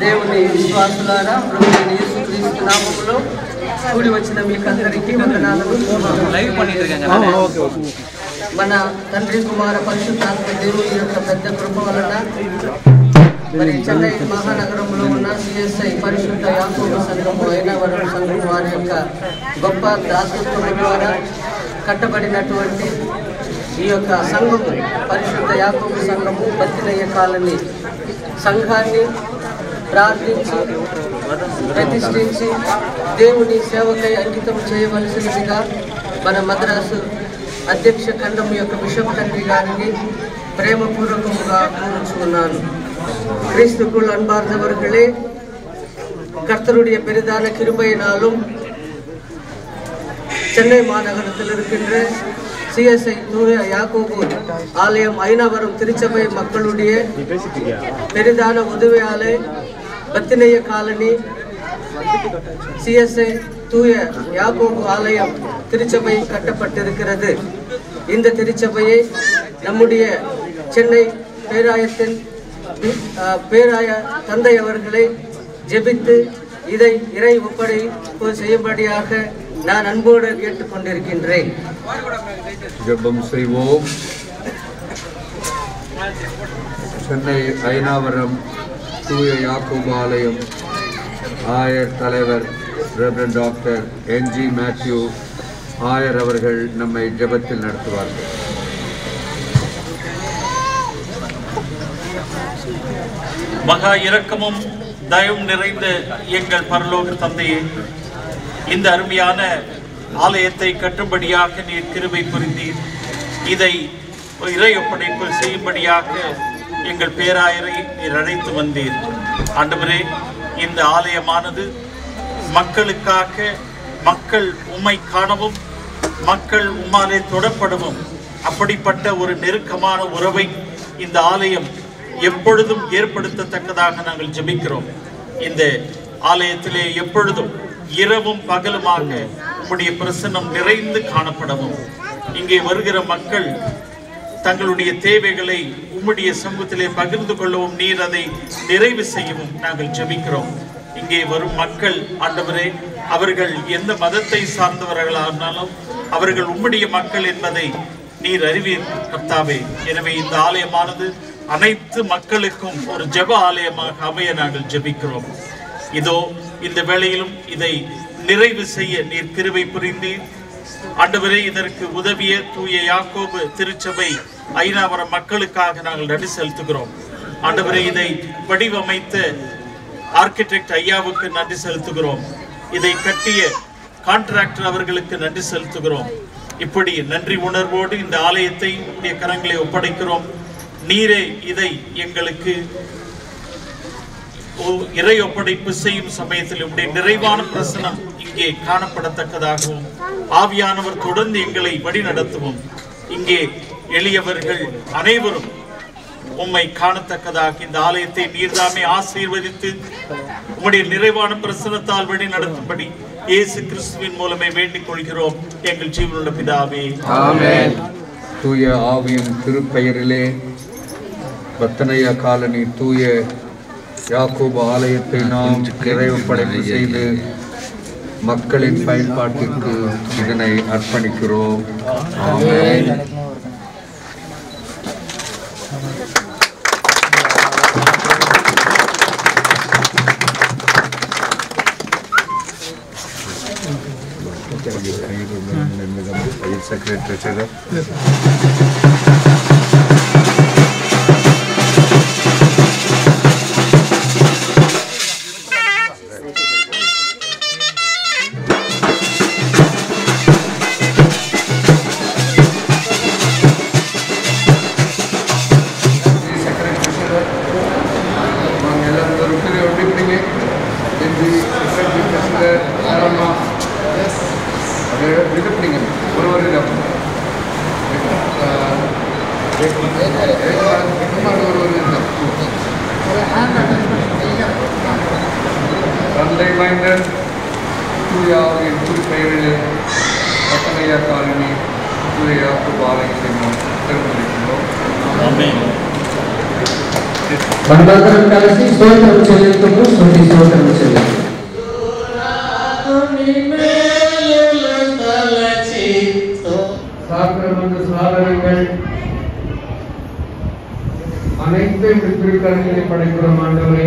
దేవుని విశ్వాసులారా ప్రభువైన యేసుక్రీస్తు నామములో కూడి వచ్చిన మీకు అందరికీ వందనాలు லைவ் பண்ணிட்டு இருக்காங்க మన తండ్రి కుమార పరిశుద్ధాత్మ దేవుని యొక్క పెద్ద కృప వలన మరి చెన్నై మహానగరంలో ఉన్న సిఎస్ఐ పరిశుద్ధ యాకోబు సంఘము ఐనవరం సంఘం వారి యొక్క గొప్ప దాతృత్వం ద్వారా కట్టబడినటువంటి ఈ యొక్క సంఘము పరిశుద్ధ యాకోబు సంఘము బతినయ్య కాలనీ సంఘాన్ని ప్రార్థించి ప్రతిష్ఠించి దేవుని సేవకై అంకితం చేయవలసినదిగా మన మద్రాసు అధ్యక్ష ఖండం యొక్క బిషప్ తండ్రి గారిని ప్రేమపూర్వకముగా కోరుచున్నాను கிறிஸ்துக்குள் அன்பார்ந்தவர்களே கர்த்தருடைய பெரிதான கிருபையினாலும் சென்னை மாநகரத்தில் இருக்கின்ற சிஎஸ்ஐ தூய யாக்கோபு ஆலயம் ஐநாவரம் திருச்சபை மக்களுடைய பெரிதான உதவியாலே பத்தினைய காலனி சிஎஸ்ஐ தூய யாக்கோபு ஆலயம் திருச்சபை கட்டப்பட்டிருக்கிறது இந்த திருச்சபையை நம்முடைய சென்னை பேராயத்தின் அஹ், பேராய தந்தை அவர்களை ஜெபித்து இதை இறை ஒப்படைப்பு செய்யும்படியாக நான் அன்போடு கேட்டுக்கொண்டிருக்கின்றேன் ஜெபம் செய்வோம் சென்னை ஐநாவரம் தூய யாக்கூப் ஆலயம் ஆயர் தலைவர் ரெவரன் டாக்டர் என்ஜி மேத்யூ ஆயர் அவர்கள் நம்மை ஜெபத்தில் நடத்துவார்கள் மகா இரக்கமும் தயவும் நிறைந்த எங்கள் பரலோக தந்தையே இந்த அருமையான ஆலயத்தை கட்டும்படியாக நீர் கிருபை புரிந்தீர் இதை இறை ஒப்படைப்பு செய்யும்படியாக எங்கள் பேராயரை நீர் அழைத்து வந்தீர் ஆண்டவரே இந்த ஆலயமானது மக்களுக்காக மக்கள் உம்மை காணவும் மக்கள் உம்மாலே தொடப்படவும் அப்படிப்பட்ட ஒரு நெருக்கமான உறவை இந்த ஆலயம் எப்பொழுதும் ஏற்படுத்தத்தக்கதாக நாங்கள் ஜெபிக்கிறோம் இந்த ஆலயத்திலே எப்பொழுதும் இரவும் பகலுமாக உம்முடைய பிரசன்னம் நிறைந்து காணப்படவும் இங்கே வருகிற மக்கள் தங்களுடைய தேவைகளை உம்முடைய சமூகத்திலே பகிர்ந்து கொள்ளவும் நீர் அதை நிறைவு செய்யவும் நாங்கள் ஜெபிக்கிறோம் இங்கே வரும் மக்கள் ஆண்டவரே அவர்கள் எந்த மதத்தை சார்ந்தவர்களானாலும் அவர்கள் உம்முடைய மக்கள் என்பதை நீர் அறிவீர் கர்த்தாவே எனவே இந்த ஆலயமானது அனைத்து மக்களுக்கும் ஒரு ஜெப ஆலயமாக அமைய நாங்கள் ஜெபிக்கிறோம் இதோ இந்த வேளையிலும் இதை நிறைவு செய்ய நீர் கிருபை புரிந்தீர் ஆண்டவரே இதற்கு உதவிய தூய யாக்கோபு திருச்சபை ஐநாவரம் மக்களுக்காக நாங்கள் நன்றி செலுத்துகிறோம் ஆண்டவரே இதை வடிவமைத்த ஆர்கிடெக்ட் ஐயாவுக்கு நன்றி செலுத்துகிறோம் இதை கட்டிய கான்ட்ராக்டர் அவர்களுக்கு நன்றி செலுத்துகிறோம் இப்படி நன்றி உணர்வோடு இந்த ஆலயத்தை உடைய கரங்களை ஒப்படைக்கிறோம் நீரே இதை எங்களுக்கு ஓ- இறை ஒப்படைப்பு செய்யும் சமயத்தில் உடைய நிறைவான பிரசனம் இங்கே காணப்படத்தக்கதாகவும் ஆவியானவர் தொடர்ந்து எங்களை வழிநடத்தவும் இங்கே எளியவர்கள் அனைவரும் உம்மை காணத்தக்கதாக இந்த ஆலயத்தை நீர்தாமே ஆசீர்வதித்து உம்முடைய நிறைவான பிரசனத்தால் வழி நடத்தும்படி இயேசு கிறிஸ்துவின் மூலமே வேண்டிக் கொள்கிறோம் எங்கள் ஜீவனுள்ள பிதாவே ஆமென் தூய ஆவியின் திருப்பெயரிலே பத்தனையா காலனி தூய யாக்கோபு ஆலயத்தை நாம் நிறைவு படைப்பு செய்து மக்களின் பயன்பாட்டிற்கு இதனை அர்ப்பணிக்கிறோம் ஆமென் செக்ரட்டரி நாங்கள் எல்லாரும் ஒரு பெரிய ஒட்டிப்பிடிங்க என்று செக்ரட்டரி பிரசிடர் யாரம்மா அது இது பிடிங்க ஒரு ஒரு இடம் ஒரு ஒரு இடம் தந்தை மைந்தன் தூயாவின் குறிப்பெயரிலே பத்தனையா காலனி தூயாக்கு பாலைக்கு நாம் தேர்ந்தெடுக்கின்றோம் ஆமென் మనమందరం కలిసి స్తోత్రం చెల్లింపు స్తుతి స్తోత్రం చెల్లింపు சாக்கிரமந்த சாதனங்கள் அனைத்தையும் இந்த திருக்கரங்களை படைக்கிறோம் ஆண்டவரே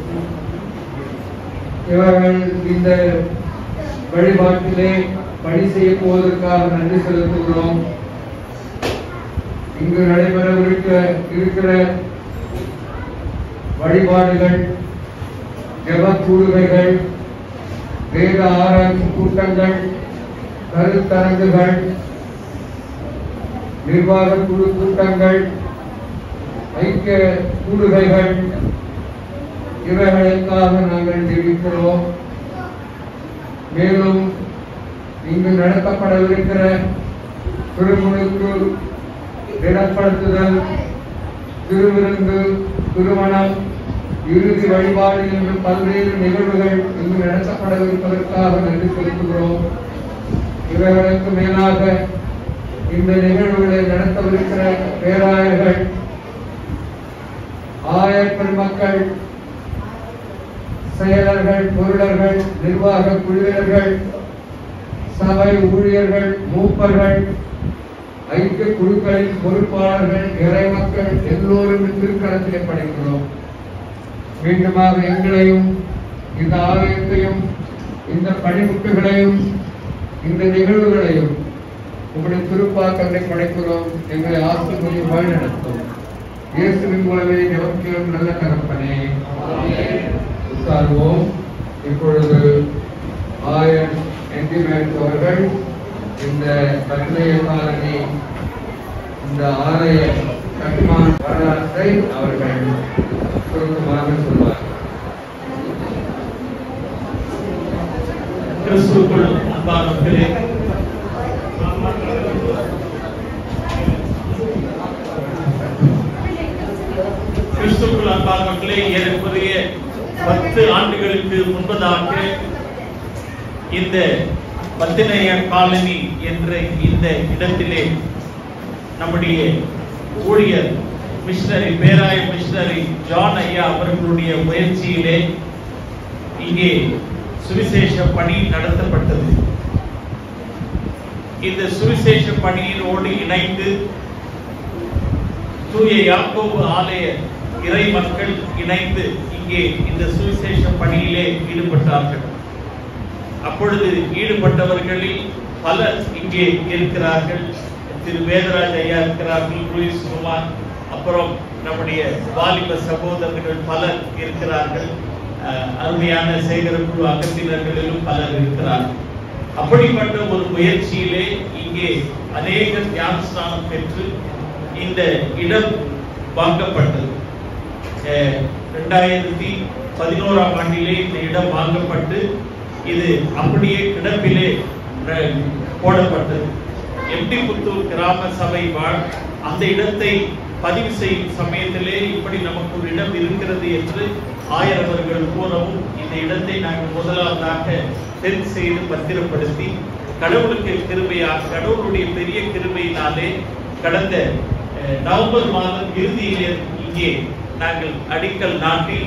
இவர்கள் இந்த வழிபாட்டிலே பணி செய்ய போவதற்காக நன்றி செலுத்துகிறோம் இங்கு நடைபெறவிருக்க இருக்கிற வழிபாடுகள் ஜெப கூடுகைகள் வேத ஆராய்ச்சி கூட்டங்கள் கருத்தரங்குகள் நிர்வாக குழு கூட்டங்கள் ஐக்கிய கூடுகைகள் இவைகளுக்காக நாங்கள் ஜெபிக்கிறோம் மேலும் இங்கு நடத்தப்படவிருக்கிற திருமுழுக்கு திடப்படுத்துதல் திருவிருந்து திருமணம் இறுதி வழிபாடு என்று பல்வேறு நிகழ்வுகள் இங்கு நடத்தப்படவிருப்பதற்காக நன்றி செலுத்துகிறோம் இவைகளுக்கு மேலாக இந்த நிகழ்வுகளை நடத்தவிருக்கிற பேராயர்கள் ஆயர் பெருமக்கள் செயலர்கள் பொருளர்கள் நிர்வாக குழுவினர்கள் சபை ஊழியர்கள் மூப்பர்கள் ஐக்கிய குழுக்களின் பொறுப்பாளர்கள் இறைமக்கள் எல்லோரும் திருக்கரத்திலே படைக்கிறோம் மீண்டுமாக எங்களையும் இந்த ஆலயத்தையும் இந்த பணிமுட்டுகளையும் இந்த நிகழ்வுகளையும் உங்களுடைய திருப்பாக்களை படைக்கிறோம் எங்களை ஆசிர்வதி வழிநடத்தும் இயேசுவின் மூலமே எவற்றிலும் நல்ல தகப்பனே உட்கார்வோம் இப்பொழுது ஆயர் என்டிமேட் அவர்கள் இந்த கட்டளைய காலனி இந்த ஆலய கட்டுமான வரலாற்றை அவர்கள் சுருக்கமாக சொல்வார்கள் கிறிஸ்துக்குள் அன்பானவர்களே கிறிஸ்துக்குள் அன்பானவர்களே ஏறக்குறைய பத்து ஆண்டுகளுக்கு முன்பதாக இந்த பத்தினைய காலனி என்ற இந்த இடத்திலே நம்முடைய ஊழியர் மிஷனரி பேராய மிஷனரி ஜான் ஐயா அவர்களுடைய முயற்சியிலே இங்கே சுவிசேஷ பணி நடத்தப்பட்டது இந்த சுவிசேஷ பணியினோடு இணைந்து தூய யாக்கோபு ஆலய இறை மக்கள் இணைந்து இங்கே இந்த சுவிசேஷ பணியிலே ஈடுபட்டார்கள் அப்பொழுது ஈடுபட்டவர்களில் பலர் இங்கே இருக்கிறார்கள் திரு வேதராஜ் ஐயா இருக்கிறார்கள் லூயிஸ் குமார் அப்புறம் நம்முடைய வாலிப சகோதரர்கள் பலர் இருக்கிறார்கள் அஹ், அருமையான சேகரக்குழு அகத்தினர்களிலும் பலர் இருக்கிறார்கள் அப்படிப்பட்ட ஒரு முயற்சியிலே இங்கே அநேக ஞானஸ்தானம் பெற்று இந்த இடம் வாங்கப்பட்டது அஹ், ரெண்டாயிரத்தி பதினோராம் ஆண்டிலே இந்த இடம் வாங்கப்பட்டு இது அப்படியே கிடப்பிலே அஹ், போடப்பட்டது எம்டிபுத்தூர் கிராம சபை வாழ் அந்த இடத்தை பதிவு செய்யும் சமயத்திலே இப்படி நமக்கு ஒரு இடம் இருக்கிறது என்று ஆயிரவர்கள் கூறவும் இந்த இடத்தை நாங்கள் முதலாவதாக தெரிவு செய்து பத்திரப்படுத்தி கடவுளுக்கு கிருபையாக கடவுளுடைய பெரிய கிருபையினாலே கடந்த அஹ், நவம்பர் மாதம் இறுதியிலே இங்கே நாங்கள் அடிக்கல் நாட்டி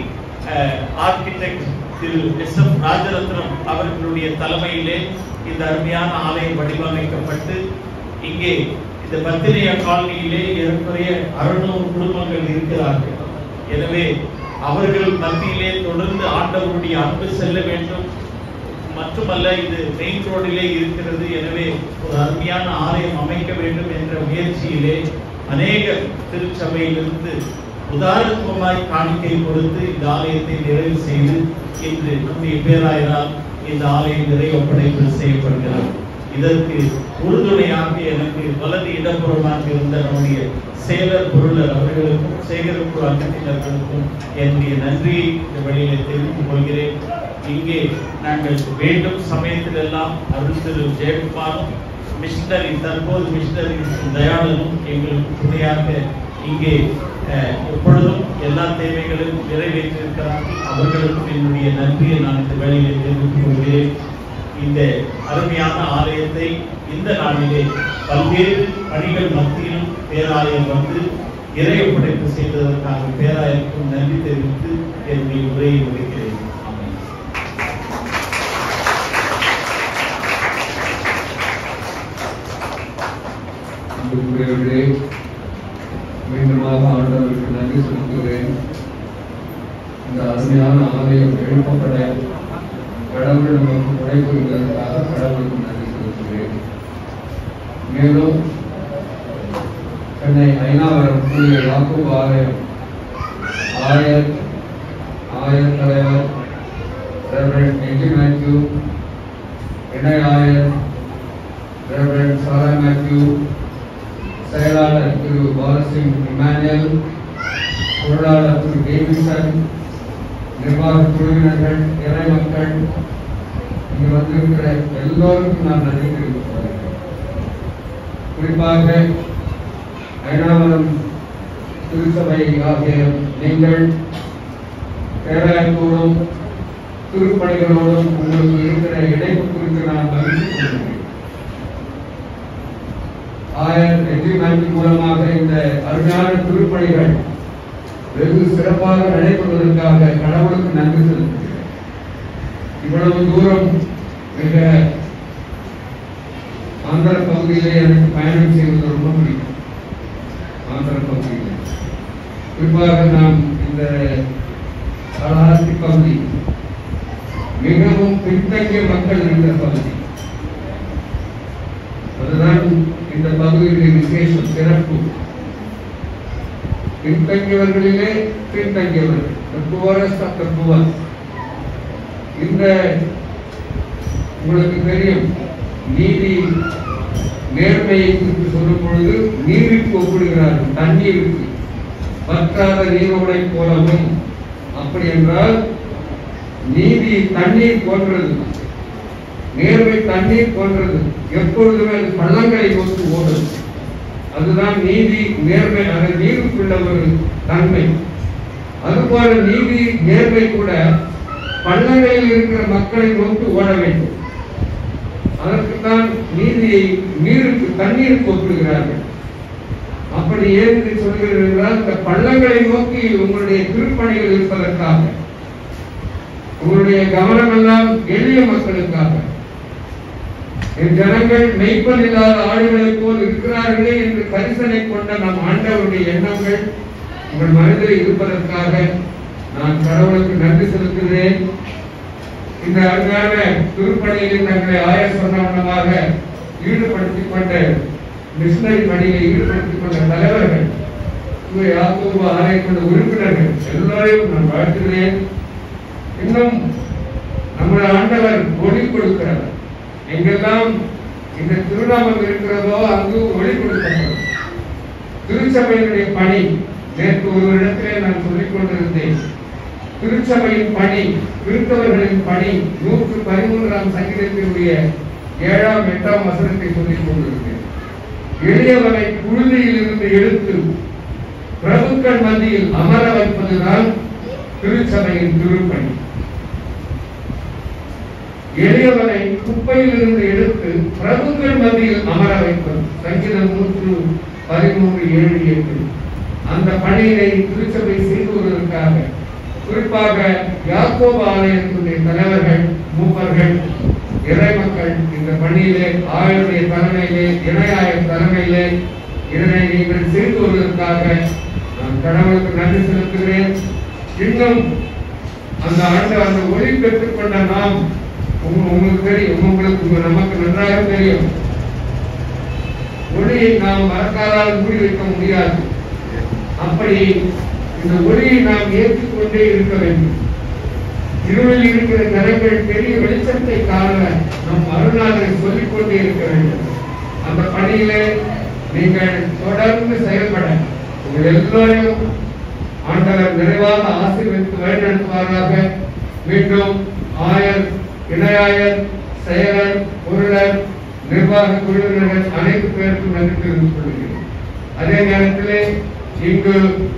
architect Thiru S M Rajaratnam அவர்களுடைய தலைமையிலே இந்த அருமையான ஆலயம் வடிவமைக்கப்பட்டு இங்கே இந்த பத்திரைய காலனியிலே ஏறக்குறைய அறுநூறு குடும்பங்கள் இருக்கிறார்கள் எனவே அவர்கள் மத்தியிலே தொடர்ந்து ஆண்டவருடைய அன்பு செல்ல வேண்டும் மட்டுமல்ல இது மெயின் ரோடிலே இருக்கிறது எனவே ஒரு அருமையான ஆலயம் அமைக்க வேண்டும் என்ற முயற்சியிலே அநேக திருச்சபையிலிருந்து உதாரணத்துவமாய் காணிக்கை கொடுத்து இந்த ஆலயத்தை நிறைவு செய்து இன்று நம்முடைய பேராயரால் இந்த ஆலயம் நிறை ஒப்படைப்பு செய்யப்படுகிறது இதற்கு உறுதுணையாக எனக்கு வலது இடப்புறமாக இருந்த நம்முடைய செயலர் பொருளர் அவர்களுக்கும் சேகரிப்பு அங்கத்தினர்களுக்கும் என்னுடைய நன்றியை இந்த வழியிலே தெரிவித்துக் கொள்கிறேன் இங்கே நாங்கள் வேண்டும் சமயத்திலெல்லாம் அருள் திரு ஜெயக்குமாரும் மிஷினரி தற்போது மிஷினரி தயாளனும் எங்களுக்கு துணையாக இங்கே அஹ், எப்பொழுதும் எல்லா தேவைகளையும் நிறைவேற்றியிருக்கிறார்கள் அவர்களுக்கும் என்னுடைய நன்றியை நான் இந்த வேளையிலே தெரிவித்துக் கொள்கிறேன் இந்த அருமையான ஆலயத்தை இந்த நாளிலே பல்வேறு பணிகள் மத்தியிலும் பேராலயம் வந்து இறையப்படைப்பு செய்ததற்காக பேராயருக்கும் நன்றி தெரிவித்து என்னுடைய உரையை முடிக்கிறேன் ஆமென். அன்புக்குரியவர்களே மீண்டுமாக ஆண்டவருக்கு நன்றி செலுத்துகிறேன் இந்த அருமையான ஆலயம் எழுப்பப்பட கடவுள் நமக்கு துணை புரிந்ததற்காக கடவுளுக்கு நன்றி செலுத்துகிறேன் மேலும் சென்னை ஐநாவரம் புதிய யாக்கூப் ஆலயம் ஆயர் ஆயர் தலைவர் ரெவரண்ட் எஜி மேத்யூ இணை ஆயர் ரெவரண்ட் சாரா மேத்யூ செயலாளர் திரு பாலசிங் இமானுவேல் பொருளாளர் திரு டேவிசன் நிர்வாக குழுவினர்கள் இறை மக்கள் இங்கு வந்திருக்கிற எல்லோருக்கும் நான் நன்றி தெரிவித்துக் கொள்கிறேன் குறிப்பாக ஐநாவரம் திருச்சபை ஆகிய நீங்கள் பேராயத்தோடும் திருப்பணிகளோடும் உங்களுக்கு இருக்கிற இணைப்பு குறித்து நான் மகிழ்ச்சி கொள்கிறேன் ஆயர் எக்ரிமெண்ட் மூலமாக இந்த அருமையான திருப்பணிகள் வெகு சிறப்பாக நடைபெறுவதற்காக கடவுளுக்கு நன்றி செலுத்துகிறேன் இவ்வளவு தூரம் மிக ஆந்திர பகுதியிலே எனக்கு பயணம் செய்வது ரொம்ப பிடிக்கும் ஆந்திர பகுதியில் குறிப்பாக நாம் இந்த காலாஸ்தி பகுதி மிகவும் பின்தங்கிய மக்கள் இருக்கிற பகுதி அதுதான் இந்த பகுதியுடைய விசேஷம் சிறப்பு பின்தங்கியவர்களிலே பின்தங்கியவர்கள் தப்புவரஸ் தப்புவர் இந்த உங்களுக்கு தெரியும் நீதி நேர்மையை குறித்து சொல்லும் பொழுது நீருக்கு ஒப்பிடுகிறார்கள் தண்ணீருக்கு பற்றாத நீரோடை போலவும் அப்படி என்றால் நீதி தண்ணீர் போன்றது நேர்மை தண்ணீர் போன்றது எப்பொழுதுமே அது பள்ளங்களை நோக்கி ஓடும் அதுதான் நீதி நேர்மை அது நீருக்குள்ள ஒரு தன்மை அதுபோல நீதி நேர்மை கூட பள்ளங்களில் இருக்கிற மக்களை நோக்கி ஓட வேண்டும் அதற்குத்தான் நீதியை நீருக்கு தண்ணீருக்கு ஒப்பிடுகிறார்கள் அப்படி ஏன் இதை சொல்கிறீர்கள் என்றால் இந்த பள்ளங்களை நோக்கி உங்களுடைய திருப்பணிகள் இருப்பதற்காக உங்களுடைய கவனம் எல்லாம் எளிய மக்களுக்காக என் ஜனங்கள் மெய்ப்பன் இல்லாத ஆடுகளைப் போல் இருக்கிறார்களே என்று கரிசனை கொண்ட நம் ஆண்டவருடைய எண்ணங்கள் உங்கள் மனதில் இருப்பதற்காக நான் கடவுளுக்கு நன்றி செலுத்துகிறேன் இந்த அருமையான திருப்பணியில் தங்களை ஆயர் சொன்னவனமாக ஈடுபடுத்திக் கொண்ட மிஷினரி பணியில் ஈடுபடுத்திக் கொண்ட தலைவர்கள் தூய யாக்கோபு ஆலயத்தோட உறுப்பினர்கள் எல்லோரையும் நான் வாழ்த்துகிறேன் இன்னும் நம்முடைய ஆண்டவர் ஒளி கொடுக்கிறார் எங்கெல்லாம் இந்த திருநாமம் இருக்கிறதோ அங்கு ஒளி கொடுக்கப்படும் திருச்சபையினுடைய பணி நேற்று ஒரு இடத்திலே நான் சொல்லிக் கொண்டிருந்தேன் திருச்சபையின் பணி கிறிஸ்தவர்களின் பணி நூற்று பதிமூன்றாம் சங்கீதத்தினுடைய ஏழாம் எட்டாம் வசனத்தை சொல்லிக் கொண்டிருந்தேன் எளியவனை புழுதியில் இருந்து எடுத்து பிரபுக்கள் மத்தியில் அமர வைப்பதுதான் திருச்சபையின் திருப்பணி எளியவனை குப்பையிலிருந்து எடுத்து பிரபுக்கள் மத்தியில் அமர வைப்பது சங்கீதம் நூற்று பதிமூன்று ஏழு எட்டு அந்த பணியினை திருச்சபை செய்து வருவதற்காக குறிப்பாக யாக்கோப ஆலயத்தினுடைய தலைவர்கள் மூப்பர்கள் இறைமக்கள் இந்த பணியிலே ஆயுடைய தலைமையிலே இணையாய தலைமையிலே இதனை நீங்கள் செய்து வருவதற்காக நான் கடவுளுக்கு நன்றி செலுத்துகிறேன் இன்னும் அந்த ஆண்டு அந்த ஒளி பெற்றுக் கொண்ட நாம் உங்க- உங்களுக்கு தெரியும் உங்களுக்கு உங்க- நமக்கு நன்றாக தெரியும் ஒளியை நாம் மறக்காதால் மூடி வைக்க முடியாது அப்படி இந்த ஒளியை நாம் ஏற்றுக்கொண்டே இருக்க வேண்டும் இருளில் இருக்கிற கரங்கள் பெரிய வெளிச்சத்தை காண நம் அருணாளரை சொல்லிக் கொண்டே இருக்க வேண்டும் அந்த பணியிலே நீங்கள் தொடர்ந்து செயல்பட உங்கள் எல்லோரையும் ஆண்டவர் நிறைவாக ஆசீர்வதித்து வழிநடத்துவாராக மீண்டும் ஆயர் இணையாயர் செயலர் பொருளர் நிர்வாக குழுவினர்கள் அனைத்து பேருக்கும் நன்றி தெரிவித்துக் கொள்கிறேன் அதே நேரத்திலே இங்கு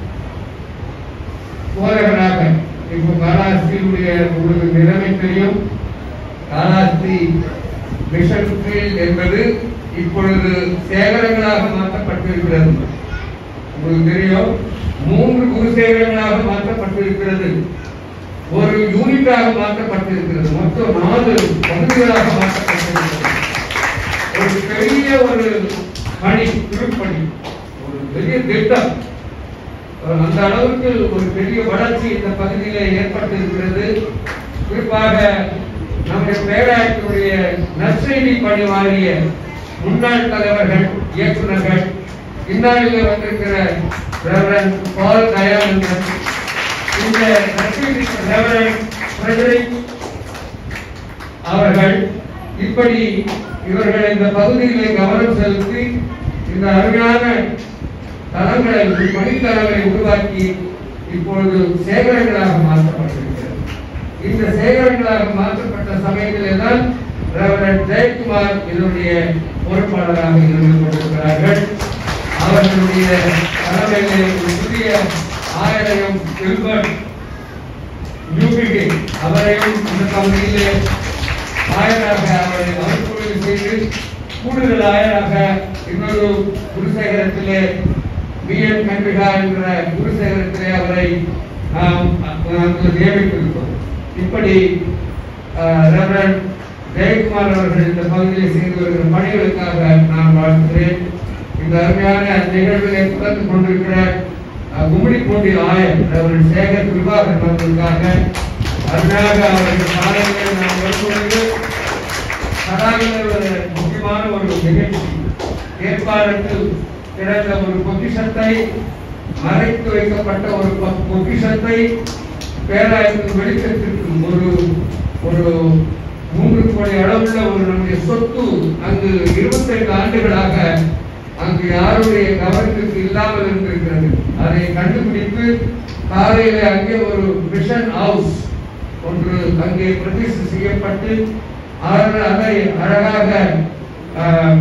போதகராக இப்போ காலாஸ்தியுடைய உங்களுக்கு நிலைமை தெரியும் காலாஸ்தி மிஷன் ஃபீல்ட் என்பது இப்பொழுது சேகரங்களாக மாற்றப்பட்டிருக்கிறது உங்களுக்கு தெரியும் மூன்று குருசேகரங்களாக மாற்றப்பட்டிருக்கிறது ஒரு யூனிட்டாக மாற்றப்பட்டிருக்கிறது மொத்தம் நாலு பகுதிகளாக மாற்றப்பட்டிருக்கிறது ஒரு பெரிய ஒரு பணி திருப்பணி ஒரு பெரிய திட்டம் அந்த அளவுக்கு ஒரு பெரிய வளர்ச்சி இந்த பகுதியில ஏற்பட்டிருக்கிறது குறிப்பாக நம்முடைய பேராயத்தினுடைய நற்செய்தி பணி வாரிய முன்னாள் தலைவர்கள் இயக்குநர்கள் இந்நாளில் வந்திருக்கிற ரெவரன் பால் தயானந்தன் இந்த நற்செய்தி ரெவரன் ஃபிரெடரிக் அவர்கள் இப்படி இவர்கள் இந்த பகுதியிலே கவனம் செலுத்தி இந்த அருமையான தளங்களை பணித்தளங்களை உருவாக்கி இப்பொழுது சேகரங்களாக மாற்றப்பட்டிருக்கிறது இந்த சேகரங்களாக மாற்றப்பட்ட சமயத்திலே தான் ரெவரன் ஜெயக்குமார் இதனுடைய பொறுப்பாளராக இருந்து கொண்டிருக்கிறார்கள் அவர்களுடைய தலைமையிலே ஒரு புதிய ஆயிரம் வில்பர்ட் யூபிடி அவரையும் இந்த பகுதியிலே ஆயராக அவரை அவர்கொண்டு செய்து கூடுதல் ஆயராக இன்னொரு குருசேகரத்திலே பி என் கன்விகா என்ற குருசேகரத்திலே அவரை நாம் அங்கு நியமித்திருக்கிறோம் இப்படி ஆஹ், ரெவரண்ட் ஜெயக்குமார் அவர்கள் இந்த பகுதியில் செய்து வருகிற பணிகளுக்காக நான் வாழ்த்துகிறேன் இந்த அருமையான நிகழ்விலே கலந்து கொண்டிருக்கிற அஹ், கும்மிடிப்பூண்டி ஆயர் ரெவரண்ட் சேகர் விவாகர் வந்ததற்காக அருமையாக அவர்கள் காலையில் நான் வரும்பொழுது கடாவில் ஒரு முக்கியமான ஒரு நிகழ்ச்சி ஏற்பாடுக்கு கிடந்த ஒரு பொக்கிஷத்தை மறைத்து வைக்கப்பட்ட ஒரு பொ- பொக்கிஷத்தை பேராயத்தின் வெளிச்சத்திற்கு ஒரு ஒரு மூன்று கோடி அளவுள்ள ஒரு நம்முடைய சொத்து அங்கு இருபத்தைந்து ஆண்டுகளாக அங்கு யாருடைய கவனத்திற்கு இல்லாமல் இருந்திருக்கிறது அதை கண்டுபிடித்து காலையில அங்கே ஒரு மிஷன் ஹவுஸ் ஒன்று அங்கே பிரதிஷ்டை செய்யப்பட்டு அவர்கள் அதை அழகாக ஆஹ்,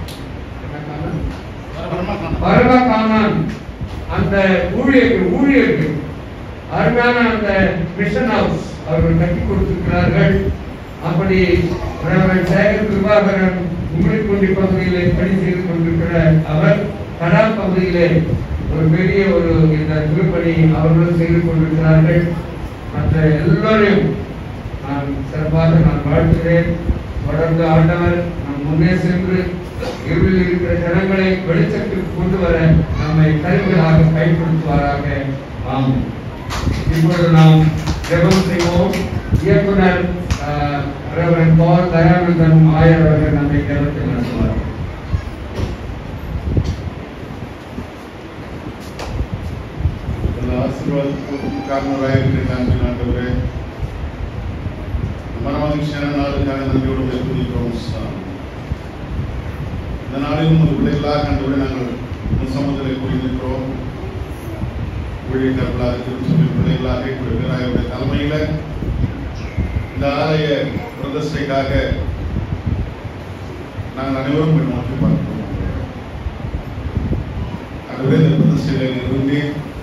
பரம காணான் அந்த ஊழியர்கள் ஊழியர்கள் அருமையான அந்த மிஷன் ஹவுஸ் அவர்கள் கட்டி கொடுத்திருக்கிறார்கள் அப்படி ரெவரண்ட் சேகர் கிருபாகரன் உம்மிடிக்குண்டி பகுதியிலே பணி செய்து கொண்டிருக்கிற அவர் கடா பகுதியிலே ஒரு பெரிய ஒரு இந்த திருப்பணி அவர்களும் செய்து கொண்டிருக்கிறார்கள் மற்ற எல்லோரையும் நான் சிறப்பாக நான் வாழ்த்துகிறேன் தொடர்ந்து ஆண்டவர் நம் முன்னே சென்று இருளில் இருக்கிற ஜனங்களை வெளிச்சத்திற்கு கொண்டு வர நம்மை கருவிகளாக கைப்படுத்துவாராக ஆமென் இப்பொழுது நாம் ஜெபம் செய்வோம் இயக்குனர் ஆஹ், ரெவரண்ட் பால் தயானந்தன் ஆயர் அவர்கள் நம்மை ஜெபத்தில் நடத்துவார் ಎಲ್ಲ ಆಶೀರ್ವಾದಕ್ಕೂ ಕಾರಣರಾಗಿರ್ತೀರಿ ನಾನು ಆண்டವರೇ மனவாதி க்ஷணநாளுக்காக நன்றியோடு உங்களை துதிக்கிறோம் சுவாமி. இந்த நாளில் உமது பிள்ளைகளாக ஆண்டவரே நாங்கள் உன் சமூகத்தில் கூறியிருக்கிறோம் ஊழியர்களாக திருச்சபை பிள்ளைகளாக இப்படி பேராயருடைய தலைமையில இந்த ஆலய பிரதிஷ்டைக்காக நாங்கள் அனைவரும் போய் நோக்கி பார்க்கிறோம் ஆண்டவரே இந்த பிரதிஷ்டையில் இருந்து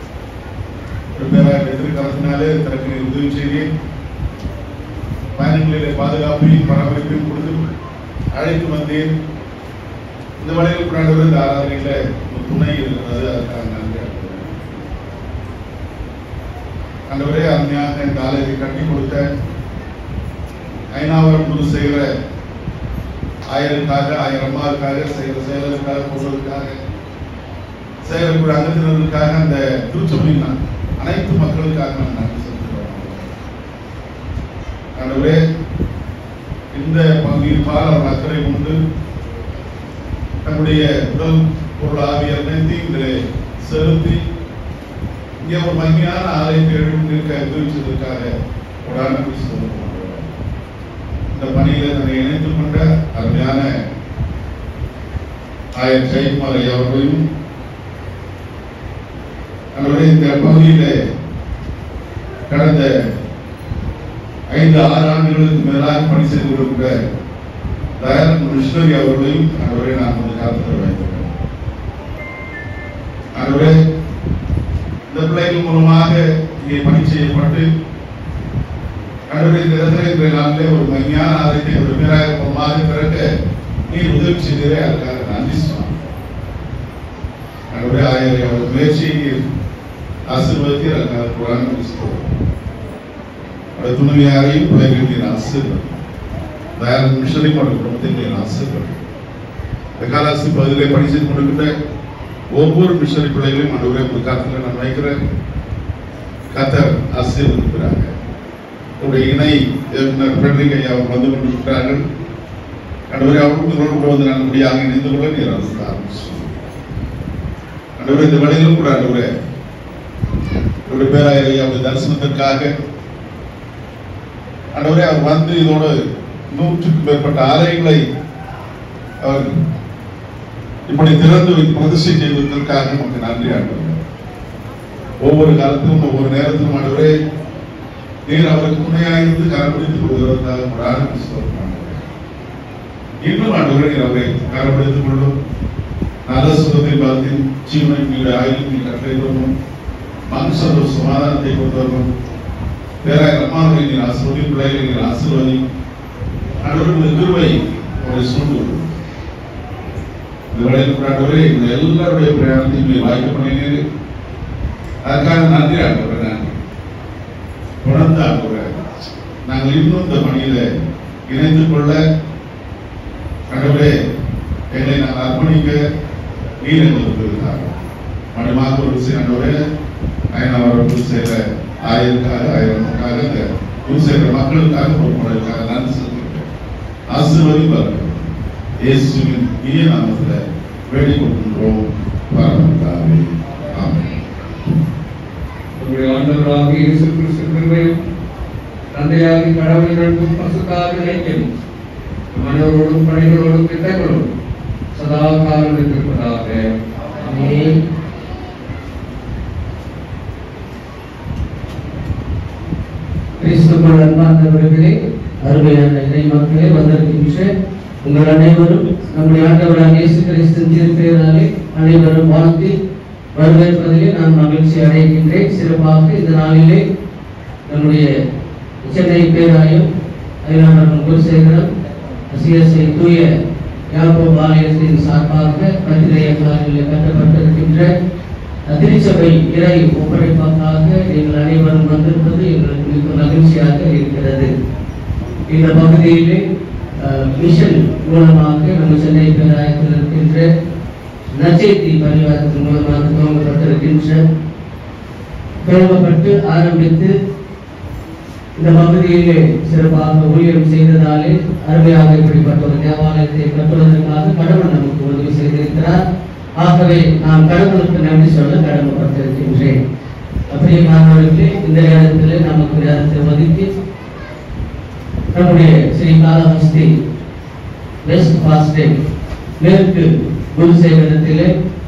பேராக எதிர்காலத்தினாலே தனக்கு நீர் உதவி செய்தி பயணங்களிலே பாதுகாப்பையும் பராமரிப்பையும் கொடுத்து அழைத்து வந்தேன் இந்த வழியில் கொண்டாடுவது இந்த ஆராதனையில ஒரு துணை இருக்கிறது அதுக்காக நன்றி ஆண்டவரே. ஆண்டவரே அருமையாக இந்த ஆலயத்தை கட்டி கொடுத்த ஐநாவரம் குரு செய்கிற ஆயிரக்காக ஆயிரம் அம்மாவுக்காக செய்கிற செயலருக்காக போடுவதற்காக செயலக்கூடிய அங்கத்தினருக்காக அந்த திருச்சபையின் அனைத்து மக்களுக்காக நான் நன்றி செலுத்துகிறோம் ஆண்டவரே இந்த பகுதியில் பால் அவர் அக்கறை கொண்டு தன்னுடைய உடல் பொருள் ஆவியர் நிறுத்தி இதிலே செலுத்தி இங்கே ஒரு மகிமையான ஆலயத்தை எழுந்திருக்க உதவிச்சதற்காக ஒரு நன்றி செலுத்துகிறோம் இந்த பணியில தன்னை இணைத்துக் கொண்ட அருமையான ஆயர் ஜெயக்குமார் ஐயா அவர்களையும் ஆண்டவரே இந்த பகுதியிலே கடந்த ஐந்து ஆறு ஆண்டுகளுக்கு மேலாக பணி செய்து கொண்டிருக்கிற தயானந்த் மிஷனரி அவர்களையும் ஆண்டவரே நான் கொஞ்சம் காத்து வைக்கிறேன் ஆண்டவரே இந்த பிள்ளைகள் மூலமாக இங்கே பணி செய்யப்பட்டு ஆண்டவரே இந்த இடத்துல இந்த நாளிலே ஒரு மகிமையான ஆலயத்தை ஒரு பேராக மூலமாக பிறக்க நீர் உதவி செய்ததே அதுக்காக நன்றி சுவாமி ஆண்டவரே ஆயிரம் அவர் முயற்சியை ஆசீர்வதித்து நாங்கள் குரான் கிறிஸ்துவோம் அவருடைய துணைவியாரையும் பிள்ளைகள் நீர் ஆசீர்வதி தயாரன் மிஷனரி மற்றும் குடும்பத்தை நீர் ஆசீர்வதி இந்த காலாசி பகுதியிலே பணி செய்து கொண்டிருக்கிற ஒவ்வொரு மிஷனரி பிள்ளைகளையும் ஆண்டவரே உங்கள் காலத்தில் நான் வைக்கிறேன் கத்தர் ஆசீர்வதிக்கிறாங்க உங்களுடைய இணை இயக்குனர் ஃப்ரெட்ரிக் ஐயா அவர் வந்து கொண்டிருக்கிறார்கள் ஆண்டவரே அவரும் உங்களோடு கூட வந்து நல்லபடியாக இணைந்து கொள்ள நீர் அரசு ஆரம்பிச்சு ஆண்டவரே இந்த வழியிலும் கூட ஆண்டவரே உங்களுடைய பேராயரை அவருடைய தரிசனத்திற்காக ஆண்டவரே அவர் வந்து இதோட நூற்றுக்கும் மேற்பட்ட ஆலயங்களை அவர் இப்படி திறந்து வைத்து பிரதிஷ்டை செய்வதற்காக நமக்கு நன்றி ஆண்டவரே ஒவ்வொரு காலத்திலும் ஒவ்வொரு நேரத்திலும் ஆண்டவரே நீர் அவருக்கு துணையாயிருந்து கரப்பிடித்துக் கொள்வதற்காக ஒரு ஆரம்பிச்சு இன்னும் ஆண்டவரே நீர் அவரை கரப்பிடித்துக் கொள்ளும் நல்ல சுகத்தை பார்த்து ஜீவனை மீது ஆயுதத்தை கட்டளை கொள்ளும் மனுஷர் சமாதானத்தை கொண்டு வரணும் பேராய அம்மாவை நீர் ஆசிர்வதி பிள்ளைகளை நீர் ஆசிர்வதி ஆண்டவர்கள் கிருவை அவரை சூழ்ந்து இந்த வேளையில் கூட ஆண்டவரே இந்த எல்லாருடைய பிரயாணத்தையும் நீர் வாய்ப்பு பண்ணினீர் அதுக்காக நன்றி ஆண்டவரே நன்றி தொடர்ந்து ஆண்டவரே நாங்கள் இன்னும் இந்த பணியில இணைந்து கொள்ள ஆண்டவரே எங்களை நாங்கள் அர்ப்பணிக்க நீர் எங்களுக்கு இருக்கிறார் மணிமாக ஒரு ஆண்டவரே அயனவர்கள் செய்த ஆயிரக்காக ஆயிரமுக்காக இந்த குரு செய்கிற மக்களுக்காக பொறுப்புகளுக்காக நன்றி செலுத்துகிறேன் ஆசீர்வதி பாருங்கள் இயேசுவின் இனிய நாமத்தில் வேண்டிக் கொள்கின்றோம் பரமத்தாவே ஆமென் நம்முடைய ஆண்டவராக இயேசு கிறிஸ்து கிருபையும் தந்தையாகி கடவுளின் அன்பும் பசுக்காக இணைக்கும் மனோரோடும் பணிகளோடும் திட்டங்களும் சதா காலம் இருப்பதாக ஆமென். கிறிஸ்துக்குள் அன்பார்ந்தவர்களே அருமையான இறை மக்களே வந்திருக்கின்ற உங்கள் அனைவரும் நம்முடைய ஆண்டவராக இயேசு கிறிஸ்துவின் திருப்பெயராலே அனைவரும் வாழ்த்தி வரவேற்பதிலே நான் மகிழ்ச்சி அடைகின்றேன் சிறப்பாக இந்த நாளிலே நம்முடைய சென்னை பேராயம் ஐநாமரம் குருசேகரம் சிஎஸ்ஐ தூய யாக்கோப் ஆலயத்தின் சார்பாக பத்திரைய காலையில் கட்டப்பட்டிருக்கின்ற திருச்சபை இறை ஒப்படைப்பாக்காக நீங்கள் அனைவரும் வந்திருப்பது எங்களுக்கு மிக மகிழ்ச்சியாக இருக்கிறது இந்த பகுதியிலே அஹ், மிஷன் மூலமாக நம்ம சென்னை பேராயத்தில் இருக்கின்ற நச்சேத்தி பரிவாரத்தின் மூலமாக துவங்கப்பட்டிருக்கின்ற துவங்கப்பட்டு ஆரம்பித்து இந்த பகுதியிலே சிறப்பாக ஊழியம் செய்ததாலே அருமையாக இப்படிப்பட்ட ஒரு தேவாலயத்தை கட்டுவதற்காக கடவுள் நமக்கு உதவி செய்திருக்கிறார் ஆகவே நான் கடவுளுக்கு நன்றி சொல்ல கடமைப்பட்டிருக்கின்றேன் அப்படியே மாணவர்களே இந்த நேரத்தில் நமக்கு நேரத்தை ஒதுக்கி நம்முடைய ஸ்ரீ காலஹஸ்தி வெஸ்ட் பாஸ்டே மேற்கு குருசேகரத்திலே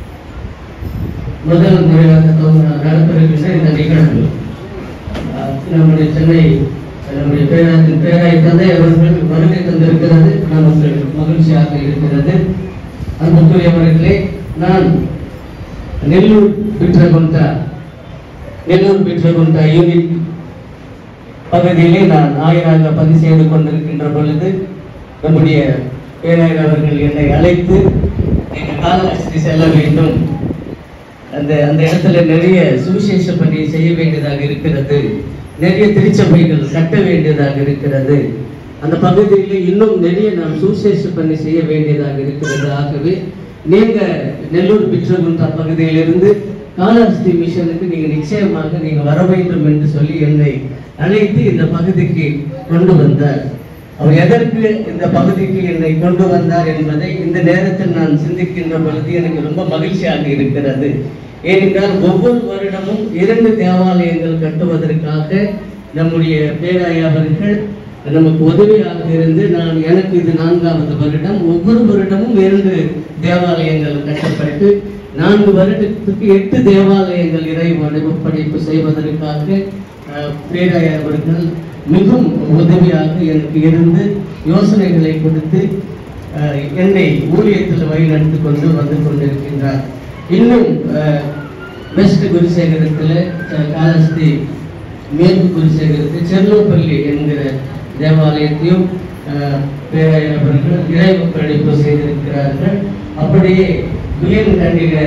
முதல் முறையாக துவங்க- நடத்திருக்கின்ற இந்த நிகழ்வு அஹ், நம்முடைய சென்னை நம்முடைய பேராயத்தின் பேராய் தந்தை அவர்கள் வருகை தந்திருக்கிறது நமக்கு மகிழ்ச்சியாக இருக்கிறது அன்புக்குரியவர்களே நான் நெல்லூர் பிற்றகுண்டா நெல்லூர் பிற்றகுண்டா யூனிட் பகுதியிலே நான் ஆயராக பதிவு செய்து கொண்டிருக்கின்ற பொழுது நம்முடைய பேராயர் அவர்கள் என்னை அழைத்து நீங்கள் காலஹஸ்தி செல்ல வேண்டும் அந்த அந்த இடத்துல நிறைய சுவிசேஷ பணியை செய்ய வேண்டியதாக இருக்கிறது நிறைய திருச்சபைகள் கட்ட வேண்டியதாக இருக்கிறது அந்த பகுதியில் இன்னும் நிறைய நாம் சுவிசேஷ பணி செய்ய வேண்டியதாக இருக்கிறது ஆகவே நீங்க நெல்லூர் பிற்றகுண்டா பகுதியிலிருந்து காலஹஸ்தி மிஷனுக்கு நீங்க நிச்சயமாக நீங்க வர வேண்டும் என்று சொல்லி என்னை அழைத்து இந்த பகுதிக்கு கொண்டு வந்தார் அவர் எதற்கு இந்த பகுதிக்கு என்னை கொண்டு வந்தார் என்பதை இந்த நேரத்தில் நான் சிந்திக்கின்ற பொழுது எனக்கு ரொம்ப மகிழ்ச்சியாக இருக்கிறது ஏனென்றால் ஒவ்வொரு வருடமும் இரண்டு தேவாலயங்கள் கட்டுவதற்காக நம்முடைய பேராய அவர்கள் நமக்கு உதவியாக இருந்து நான் எனக்கு இது நான்காவது வருடம் ஒவ்வொரு வருடமும் இரண்டு தேவாலயங்கள் கட்டப்பட்டு நான்கு வருடத்துக்கு எட்டு தேவாலயங்கள் இறை ஒப்படைப்பு செய்வதற்காக அஹ், பேராயர் அவர்கள் மிகவும் உதவியாக எனக்கு இருந்து யோசனைகளை கொடுத்து அஹ், என்னை ஊழியத்தில் வழிநடத்தி கொண்டு வந்து கொண்டிருக்கின்றார் இன்னும் அஹ், வெஸ்ட் குருசேகரத்தில் அஹ், காலஸ்தி மேற்கு குருசேகரத்தில் செல்லோப்பள்ளி என்கிற தேவாலயத்தையும் அஹ், பேராயர் அவர்கள் இறை ஒப்படைப்பு செய்திருக்கிறார்கள் அப்படியே வியன் கண்டிக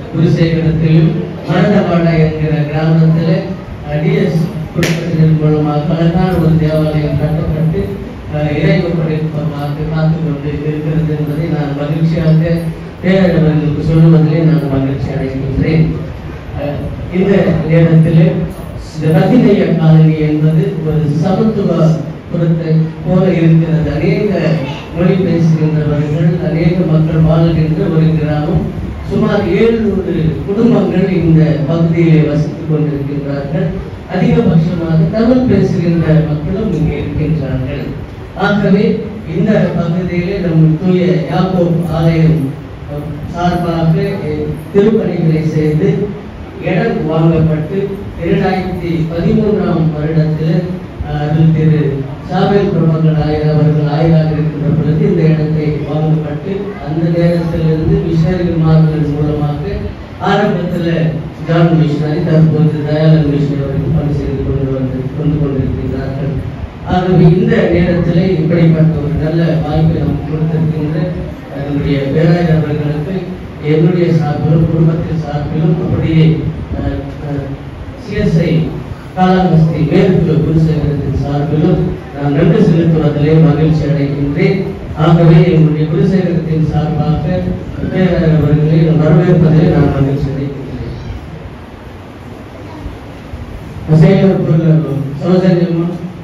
குருசேகரத்திலும் மரணவாடா என்கிற கிராமத்தில் டிஎஸ் குடும்பத்தினர் மூலமாக அழகான ஒரு தேவாலயம் கட்டப்பட்டு அஹ், இறைவப்படைப்பமாக காத்து கொண்டு இருக்கிறது என்பதை நான் மகிழ்ச்சியாக பேரவர்களுக்கு சொல்லுவதிலே நான் மகிழ்ச்சி அடைகின்றேன் அஹ், இந்த நேரத்தில் இந்த ரத்தினைய காலனி என்பது ஒரு சமத்துவ புறத்தை போல இருக்கிறது அநேக மொழி பேசுகின்றவர்கள் அநேக மக்கள் வாழ்கின்ற ஒரு கிராமம் சுமார் ஏழுநூறு குடும்பங்கள் இந்த பகுதியிலே வசித்துக் கொண்டிருக்கின்றார்கள் அதிகபட்சமாக தமிழ் பேசுகின்ற மக்களும் இங்கே இருக்கின்றார்கள் ஆகவே இந்த பகுதியிலே நம் தூய யாக்கோப் ஆலயம் அஹ், சார்பாக அஹ், திருப்பணிகளை செய்து இடம் வாங்கப்பட்டு இரண்டாயிரத்தி பதிமூன்றாம் வருடத்தில் அஹ், அருள் திரு சாபேல் பிரபங்கள் ஆயர் அவர்கள் ஆயராக இருக்கின்ற பொழுது இந்த இடத்தை வாங்கப்பட்டு அந்த நேரத்திலிருந்து மிஷனரிமார்கள் மூலமாக ஆரம்பத்தில் ஜான் மிஷனரி தற்போது தயாளன் மிஷனரி அவர்கள் பணி செய்து கொண்டு வந்து கொண்டு கொண்டிருக்கின்றார்கள் ஆகவே இந்த நேரத்தில் இப்படிப்பட்ட ஒரு நல்ல வாய்ப்பை நமக்கு கொடுத்திருக்கின்ற என்னுடைய பேராயர் அவர்களுக்கு என்னுடைய சார்பிலும் குடும்பத்தின் சார்பிலும் அப்படியே சிஎஸ்ஐ காலாமஸ்தி மேற்கு குருசேகரத்தின் சார்பிலும் நான் நன்றி செலுத்துவதிலே மகிழ்ச்சி அடைகின்றேன் ஆகவே எங்களுடைய குருசேகரத்தின் சார்பாக பேராயர் அவர்களை வரவேற்பதிலே நான் மகிழ்ச்சி அடைகின்றேன் Sekar சௌஜன்யமா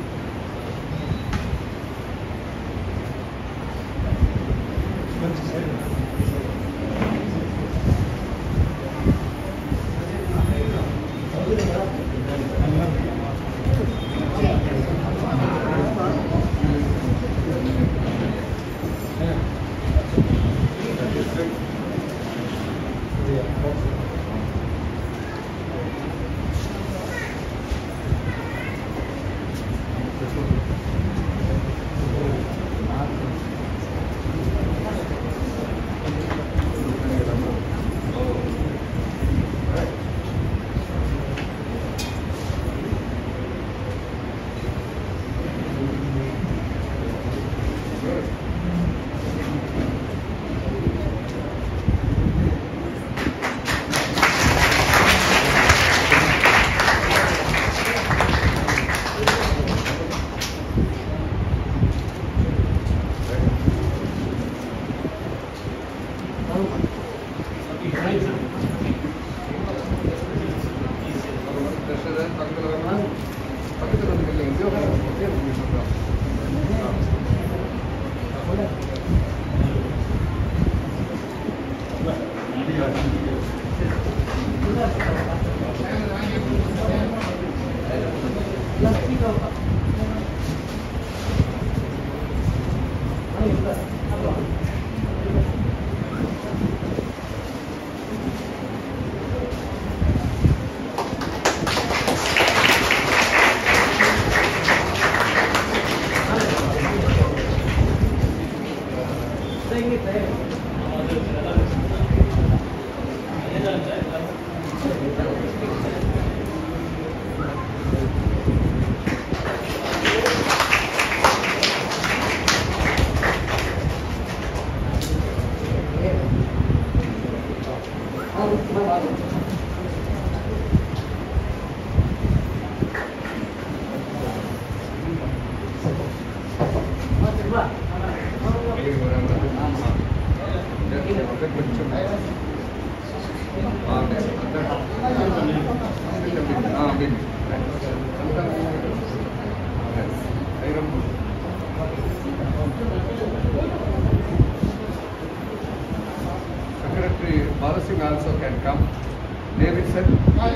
Secretary Balasin also can come. David sir.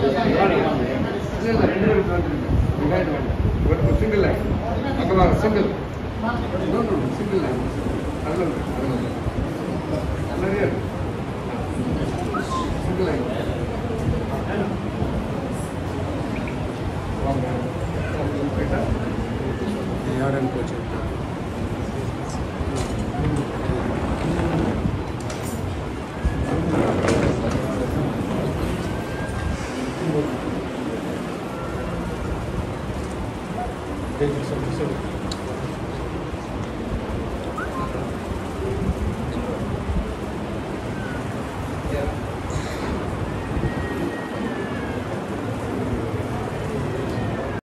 Behind one. What for single line? Akamar single. No no no single line. Alone alone. Alone here. Single line. Wrong line. Better. யாருன்னு போச்சு Thank you, sir.